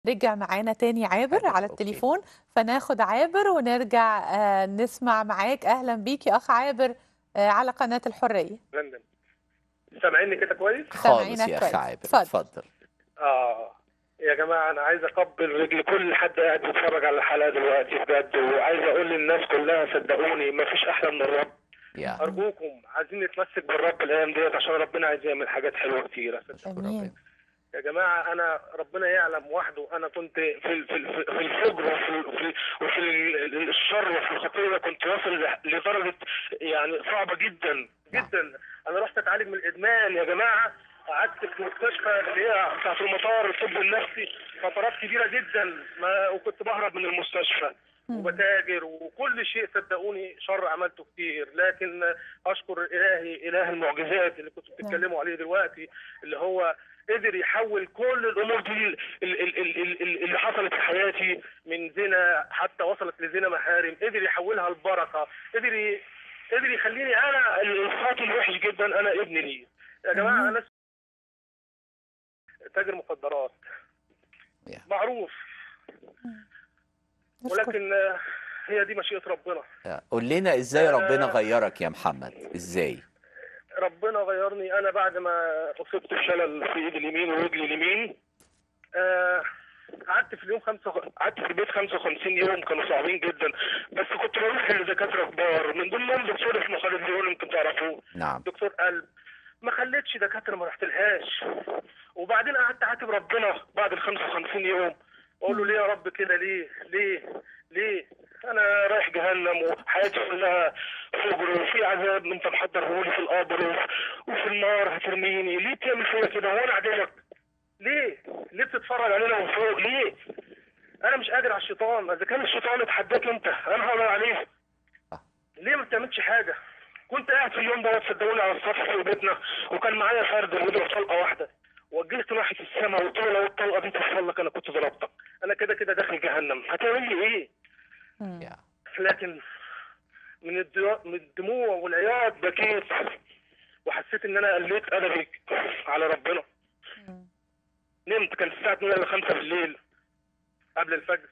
رجع معانا تاني عابر حلو، على أوكي. التليفون فناخد عابر ونرجع آه، نسمع معاك اهلا بيك يا اخ عابر آه، على قناة الحرية لندن سامعيني كده كويس؟ خالص سامعينك يا كويس. اخ عابر اتفضل. اتفضل اه يا جماعه انا عايز اقبل رجل كل حد قاعد بيتفرج على الحلقه دلوقتي بجد وعايز اقول للناس كلها صدقوني مفيش احلى من الرب يا ارجوكم عايزين نتمسك بالرب الايام ديت عشان ربنا عايز يعمل حاجات حلوه كتيره امين يا جماعه انا ربنا يعلم وحده انا كنت في ال- في ال- في الفجر وفي ال- وفي ال- وفي ال- ال- الشر وفي الخطيه كنت واصل ل- لدرجه يعني صعبه جدا جدا انا رحت اتعالج من الادمان يا جماعه قعدت في مستشفى اللي هي بتاعت المطار الطب النفسي فترات كبيره جدا ما وكنت بهرب من المستشفى وبتاجر وكل شيء صدقوني شر عملته كتير لكن اشكر الهي اله المعجزات اللي كنتوا بتتكلموا عليه دلوقتي اللي هو قدر يحول كل الامور دي ال- ال- ال- ال- ال- اللي حصلت في حياتي من زنا حتى وصلت لزنا محارم قدر يحولها لبركه قدر ي- قدر يخليني انا الخاطي الوحش جدا انا ابن ليه يا جماعه انا تاجر مخدرات يا. معروف نشكر. ولكن آه، هي دي مشيئه ربنا يا. قول لنا ازاي آه. ربنا غيرك يا محمد ازاي ربنا غيرني انا بعد ما اصبت بشلل في ايدي اليمين ورجلي اليمين آه، قعدت في اليوم خمسة قعدت في البيت 55 يوم كانوا صعبين جدا بس كنت بروح لدكاتره كبار من ضمنهم دكتور اسمه خالد ليون يمكن تعرفوه نعم دكتور قلب ما خليتش دكاتره ما رحتلهاش وبعدين قعدت اعاتب ربنا بعد ال 55 يوم اقول له ليه يا رب كده ليه ليه ليه انا رايح جهنم وحياتي كلها فجر وفي عذاب انت محضره لي في القبر وفي- وفي النار هترميني ليه بتعمل فيا كده هو انا عدوك ليه ليه بتتفرج علينا من فوق ليه انا مش قادر على الشيطان اذا كان الشيطان اتحداك انت انا هقدر عليه ليه ما بتعملش حاجه كنت قاعد في اليوم ده صدقوني على السطح في بيتنا وكان معايا فرد بيضرب طلقه واحده وجهت ناحيه السماء وقلت له لو الطلقه دي توصل لك انا كنت ضربتك انا كده كده داخل جهنم هتعمل لي ايه مم. يا لكن من الدموع من الدموع والعياط بكيت وحسيت ان انا قلت ادبي على ربنا مم. نمت كان الساعه 2 ولا 5 بالليل قبل الفجر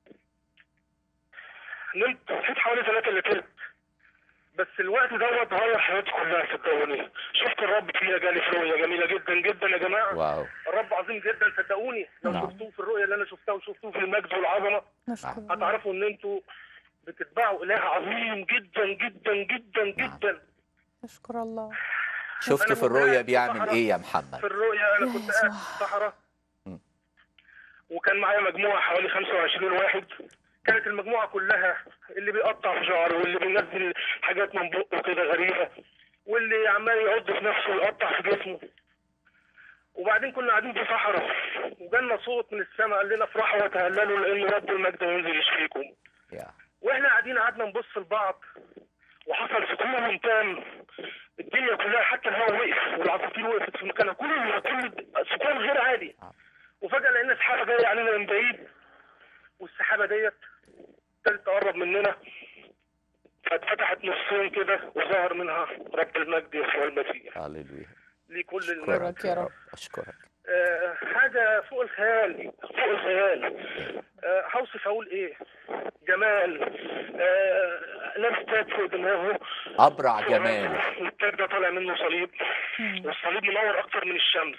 نمت صحيت حوالي 3 الا تلت بس الوقت دوت غير حياتي كلها صدقوني شفت الرب فيها جالي في رؤيه جميله جدا جدا يا جماعه واو الرب عظيم جدا صدقوني لو نعم. شفتوه في الرؤيه اللي انا شفتها وشفتوه في المجد والعظمه نشكر الله. هتعرفوا ان انتوا بتتبعوا اله عظيم جدا جدا جدا نعم. جدا نشكر الله شفت أنا في الرؤيا كنت قاعد بيعمل في ايه يا في محمد الرؤيا انا يا كنت قاعد في يسوع. الصحراء م. وكان معايا مجموعه حوالي 25 واحد كانت المجموعه كلها اللي بيقطع في شعره واللي بينزل حاجات من بقه كده غريبه واللي عمال يعض في نفسه ويقطع في جسمه وبعدين كنا قاعدين في صحراء وجالنا صوت من السماء قال لنا افرحوا وتهللوا لان رب المجد ينزل يشفيكم يا واحنا قاعدين قعدنا نبص لبعض وحصل سكون تام الدنيا كلها حتى الهواء وقف والعصافير وقفت في مكانها كل كل سكون غير عادي وفجاه لقينا سحابه جايه علينا من بعيد والسحابه ديت ابتدت تقرب مننا فاتفتحت نصين كده وظهر منها رب المجد يسوع المسيح هللويا ليه كل المجد أشكرك يا رب. اشكرك آه، حاجة فوق الخيال فوق الخيال آه، هوصف أقول إيه جمال آه، لابس تاج فوق دماغه ابرع جمال والتاج ده طالع منه صليب مم. والصليب منور أكتر من الشمس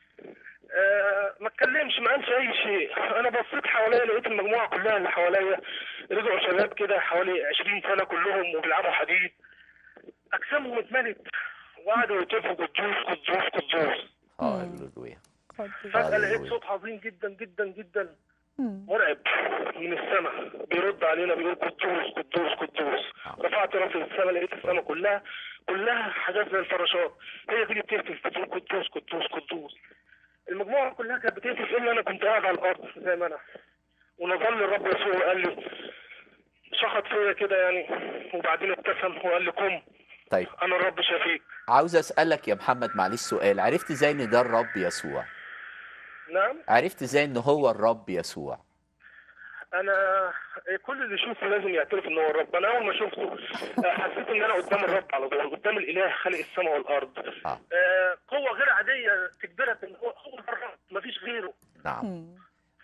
آه، ما اتكلمش ما قالش اي شيء انا بصيت حواليا لقيت المجموعه كلها اللي حواليا رجعوا شباب كده حوالي 20 سنه كلهم وبيلعبوا حديد اجسامهم اتملت وقعدوا يتفقوا قدوس قدوس قدوس هللويا اتفضل. فجأة لقيت هللويا. صوت عظيم جدا جدا جدا مم. مرعب من السماء بيرد علينا بيقول قدوس قدوس قدوس رفعت راسي للسماء لقيت السماء كلها كلها حاجات زي الفراشات هي دي اللي بتهتف بتقول قدوس قدوس قدوس المجموعه كلها كانت بتهتف الا انا كنت قاعد على الارض زي ما انا ونظل الرب يسوع وقال لي شخط فيا كده يعني وبعدين ابتسم وقال لي قم طيب انا الرب شفيك عاوز اسالك يا محمد معلش سؤال عرفت ازاي ان ده الرب يسوع نعم عرفت ازاي ان هو الرب يسوع انا كل اللي يشوفه لازم يعترف ان هو الرب انا اول ما شفته آه، حسيت ان انا قدام الرب على طول قدام الاله خالق السماء والارض آه. آه، قوه غير عاديه تجبرك ان هو هو الرب مفيش غيره نعم مم.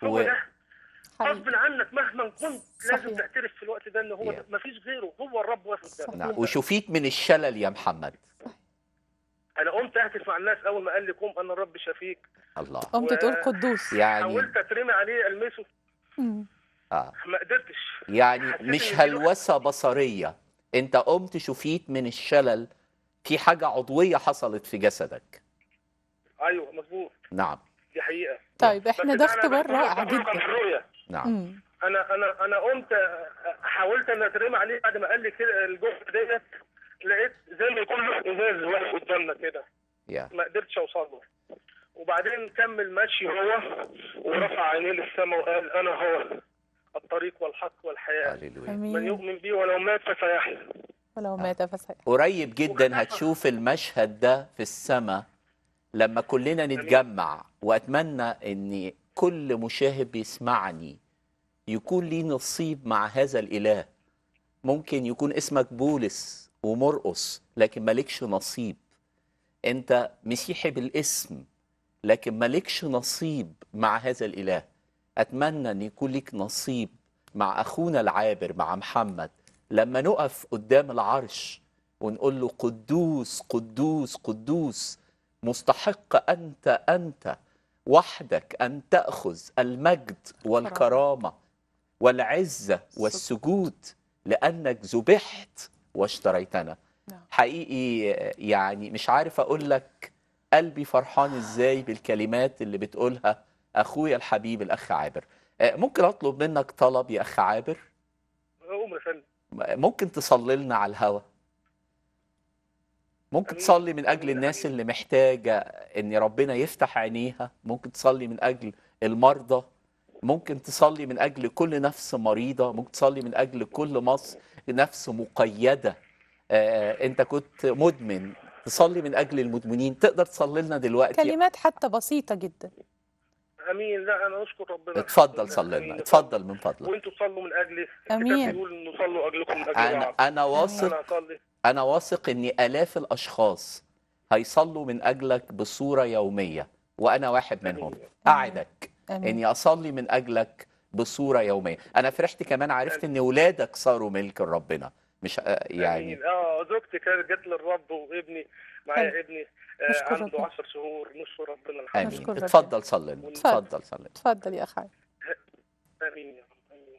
هو و- ده حقيقي غصب عنك مهما كنت لازم صحيح. تعترف في الوقت ده ان هو Yeah. ما فيش غيره هو الرب واقف صحيح. قدامك نعم وشفيت من الشلل يا محمد انا قمت اهتف مع الناس اول ما قال لي قوم انا الرب شفيك الله قمت و- تقول قدوس يعني حاولت اترمي عليه المسه مم. آه ما قدرتش يعني حسيت مش إن دي هلوسة بصرية انت قمت شفيت من الشلل في حاجة عضوية حصلت في جسدك ايوه مظبوط نعم دي حقيقه طيب احنا بس ده أنا اختبار بقول- رائع بقول كان في جدا الرؤيه نعم مم. انا انا انا قمت حاولت ان اترمي عليه بعد ما قال لي كده الجمله ديت لقيت زي ما يكون له ازاز واقف قدامنا كده يا ما قدرتش اوصل له وبعدين كمل ماشي هو ورفع عينيه للسماء وقال انا هو الطريق والحق والحياه هللويا من امين يؤمن بي ولو مات فسيحيا ولو مات فسيح قريب جدا وخلافة. هتشوف المشهد ده في السماء لما كلنا نتجمع واتمنى ان كل مشاهد بيسمعني يكون ليه نصيب مع هذا الاله ممكن يكون اسمك بولس ومرقص لكن مالكش نصيب انت مسيحي بالاسم لكن مالكش نصيب مع هذا الاله اتمنى ان يكون لك نصيب مع اخونا العابر مع محمد لما نقف قدام العرش ونقول له قدوس قدوس قدوس مستحق انت انت وحدك ان تاخذ المجد والكرامه والعزه والسجود لانك ذبحت واشتريتنا نعم. حقيقي يعني مش عارف اقول لك قلبي فرحان ازاي بالكلمات اللي بتقولها اخويا الحبيب الاخ عابر آه، ممكن اطلب منك طلب يا اخ عابر قوم يا فندم ممكن تصلي لنا على الهوا ممكن أمين. تصلي من اجل أمين. الناس اللي محتاجه ان ربنا يفتح عينيها ممكن تصلي من اجل المرضى ممكن تصلي من اجل كل نفس مريضه ممكن تصلي من اجل كل مصر نفس مقيده آه، انت كنت مدمن تصلي من اجل المدمنين تقدر تصلي لنا دلوقتي كلمات حتى بسيطة جدا امين لا انا اشكر ربنا اتفضل صلي أمين. لنا اتفضل من فضلك وانتوا تصلوا من اجلي أمين. الكتاب بيقول انه صلوا اجلكم من اجل انا بعض انا واثق انا اصلي أنا واثق إن آلاف الأشخاص هيصلوا من أجلك بصورة يومية وأنا واحد منهم أعدك امين إني أصلي من أجلك بصورة يومية أنا فرحت كمان عرفت إن ولادك صاروا ملك ربنا مش آه، يعني امين اه زوجتي كانت جت للرب وابني معايا حلو. ابني آه نشكر عنده ربنا. 10 شهور نشكر ربنا الحمد آمين نشكر ربنا. اتفضل صلي لنا. اتفضل. اتفضل صلي لنا. اتفضل يا أخ عابر لله امين يا رب امين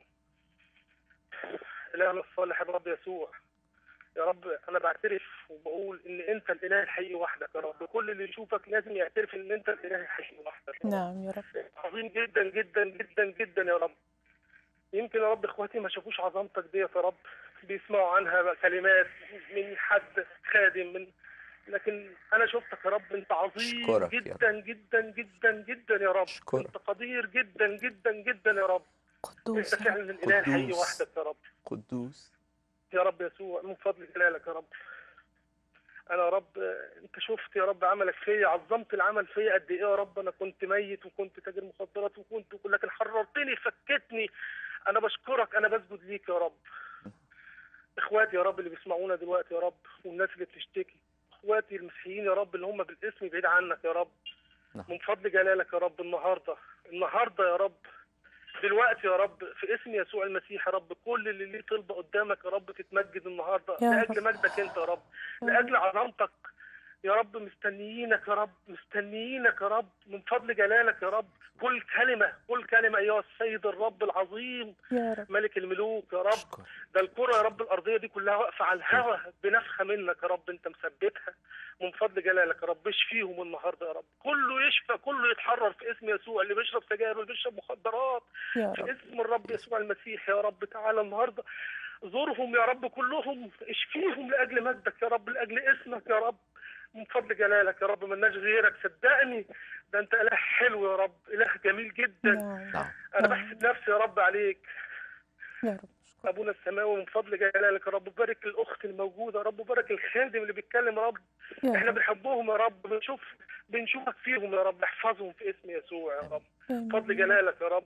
الهنا الصالح الرب يسوع يا رب انا بعترف وبقول ان انت الاله الحقيقي وحدك يا رب كل اللي يشوفك لازم يعترف ان انت الاله الحقيقي وحدك يا رب. نعم يا رب عظيم جدا جدا جدا جدا يا رب يمكن يا رب اخواتي ما شافوش عظمتك ديت يا رب بيسمعوا عنها بقى كلمات من حد خادم من لكن انا شفتك يا رب انت عظيم أشكرك يا جدا جدا جدا جدا يا رب أشكرك. انت قدير جدا جدا جدا يا رب قدوس انت يا رب. فعلا الاله الحقيقي قدوس. وحدك يا رب قدوس يا رب يسوع من فضل جلالك يا رب انا يا رب آه، انت شفت يا رب عملك فيا عظمت العمل فيا قد ايه يا رب انا كنت ميت وكنت تاجر مخدرات وكنت لكن حررتني فكتني انا بشكرك انا بسجد ليك يا رب اخواتي يا رب اللي بيسمعونا دلوقتي يا رب والناس اللي بتشتكي اخواتي المسيحيين يا رب اللي هم بالاسم بعيد عنك يا رب نعم. من فضل جلالك يا رب النهارده النهارده يا رب دلوقتي يا رب في اسم يسوع المسيح يا رب كل اللي ليه طلبه قدامك يا رب تتمجد النهارده يا لاجل رب. مجدك انت يا رب يا لاجل عظمتك يا رب مستنيينك يا رب مستنيينك يا رب من فضل جلالك يا رب كل كلمه كل كلمه ايها السيد الرب العظيم يا رب ملك الملوك يا رب أشكر. ده الكرة يا رب الأرضية دي كلها واقفة على الهوا بنفخة منك يا رب أنت مثبتها من فضل جلالك يا رب اشفيهم النهارده يا رب كله يشفى كله يتحرر في اسم يسوع اللي بيشرب سجاير واللي بيشرب مخدرات يا في رب اسم الرب يسوع المسيح يا رب تعالى النهارده زورهم يا رب كلهم اشفيهم لاجل مجدك يا رب لاجل اسمك يا رب من فضل جلالك يا رب ملناش غيرك صدقني ده انت اله حلو يا رب اله جميل جدا نعم نعم انا نعم. بحسب نفسي يا رب عليك يا رب أشكرك. ابونا السماوي من فضل جلالك يا رب بارك الاخت الموجوده يا رب بارك الخادم اللي بيتكلم يا رب يا احنا رب بنحبهم يا رب بنشوف بنشوفك فيهم يا رب احفظهم في اسم يسوع يا رب آمين. فضل جلالك يا رب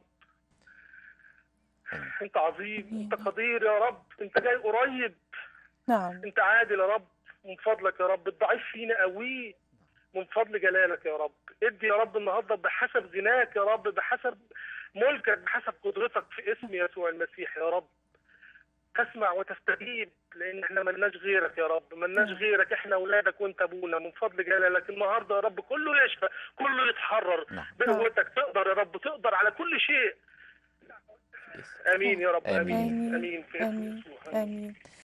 انت عظيم انت قدير يا رب انت جاي قريب نعم انت عادل يا رب من فضلك يا رب الضعيف فينا قوي من فضل جلالك يا رب ادي يا رب النهارده بحسب غناك يا رب بحسب ملكك بحسب قدرتك في اسم يسوع المسيح يا رب تسمع وتستجيب لان احنا ملناش غيرك يا رب ملناش نعم. غيرك احنا اولادك وانت ابونا من فضل جلالك النهارده يا رب كله يشفى كله يتحرر نعم بقوتك تقدر يا رب تقدر على كل شيء امين يا رب آمين. امين امين في اسم آمين يسوع آمين